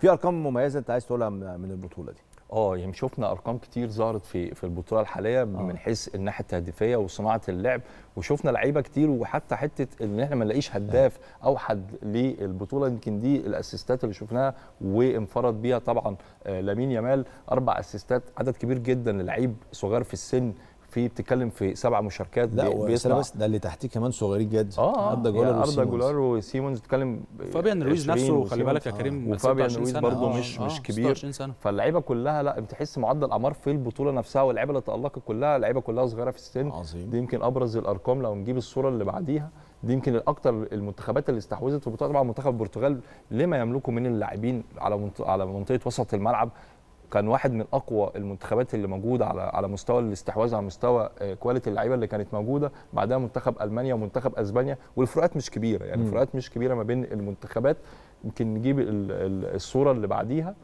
في ارقام مميزه انت عايز تقولها من من البطوله دي اه يعني شفنا ارقام كتير ظهرت في في البطوله الحاليه آه. من حيث الناحيه التهديفيه وصناعه اللعب وشفنا لعيبه كتير وحتى حته ان احنا ما نلاقيش هداف اوحد للبطوله يمكن دي الاسيستات اللي شفناها وانفرد بيها طبعا آه لامين يامال اربع اسيستات عدد كبير جدا للعيب صغير في السن في بتتكلم في سبع مشاركات لا بي- بيصنع بس ده اللي تحتيه كمان صغيرين جدا اه اردا اردا جولر اردا وسيمونز. جولار وسيمونز بتتكلم فابيان رويز 20 نفسه خلي وسيمونز. بالك يا كريم وفابيان 26 رويز سنة. برضه آه، مش آه، مش كبير 26 سنه فاللعيبه كلها لا بتحس معدل الاعمار في البطوله نفسها واللعيبه اللي تالقت كلها لعيبه كلها صغيره في السن عظيم دي يمكن ابرز الارقام لو نجيب الصوره اللي بعديها دي يمكن الاكثر المنتخبات اللي استحوذت في البطوله طبعا منتخب البرتغال لما يملكه من اللاعبين على منط- على منطقه وسط الملعب كان واحد من اقوى المنتخبات اللي موجوده على على مستوى الاستحواذ على مستوى آه، كواليتي اللعيبه اللي كانت موجوده بعدها منتخب المانيا ومنتخب اسبانيا والفروقات مش كبيره يعني مم. الفروقات مش كبيره ما بين المنتخبات يمكن نجيب ال- ال- الصوره اللي بعديها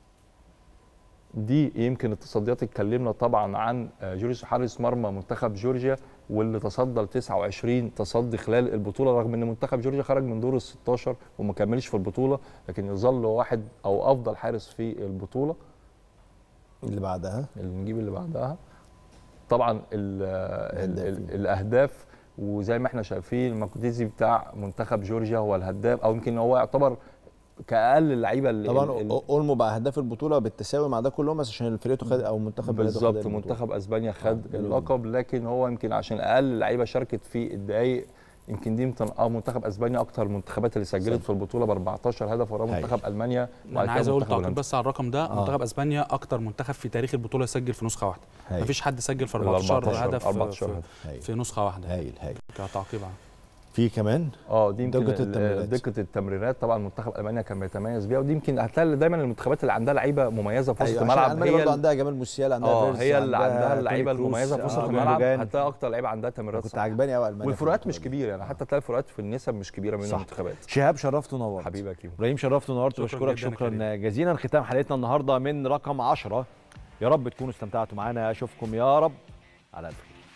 دي يمكن التصديات اتكلمنا طبعا عن آه، جوريس حارس مرمى منتخب جورجيا واللي تصدى ل 29 تصدي خلال البطوله رغم ان منتخب جورجيا خرج من دور ال 16 وما كملش في البطوله لكن يظل واحد او افضل حارس في البطوله اللي بعدها اللي نجيب اللي بعدها طبعا ال ال الهداف. ال الاهداف وزي ما احنا شايفين المقدسي بتاع منتخب جورجيا هو الهداف او يمكن هو يعتبر كاقل اللعيبه اللي طبعا ال- اولمو بقى هداف البطوله بالتساوي مع ده كلهم بس عشان فرقته خد او منتخب بلده خد بالظبط البطولة. منتخب اسبانيا خد آه، اللقب لكن هو يمكن عشان اقل لعيبه شاركت في الدقائق يمكن دي يمكن اه منتخب اسبانيا اكتر المنتخبات اللي سجلت في البطوله ب 14 هدف وراه هايل. منتخب المانيا وبعد انا كده عايز اقول منتخب تعقيب هولندا. بس على الرقم ده آه. منتخب اسبانيا اكتر منتخب في تاريخ البطوله يسجل في نسخه واحده هايل مفيش حد سجل في ال 14 14 هدف 14 في, هدف. هايل في نسخه واحده هايل هايل كتعقيب عنه في كمان اه دي يمكن دقة ال- التمريرات. دقه التمريرات طبعا منتخب المانيا كان بيتميز بيها ودي يمكن هتلاقي دايما المنتخبات اللي عندها لعيبه مميزه في وسط ايوه عشان الملعب المانيا هي برضه ال- عندها جمال موسيالا عندها اه فيرتس، هي اللي عندها توني اللعيبه كروس، المميزه في وسط آه، الملعب جوندوجان. هتلاقي اكتر لعيبه عندها تمريرات كنت صح. عجباني قوي المانيا في والفروقات مش البطولة دي. كبيره يعني حتى تلاقي الفروقات في النسب مش كبيره بين صح. المنتخبات شهاب شرفت ونورت حبيبي يا كيمو ابراهيم شرفت ونورت شكراً واشكرك جداً يا شكرا كريم. جزيلا ختام حلقتنا النهارده من رقم 10 يا رب تكونوا استمتعتوا معانا اشوفكم يا رب على الف خير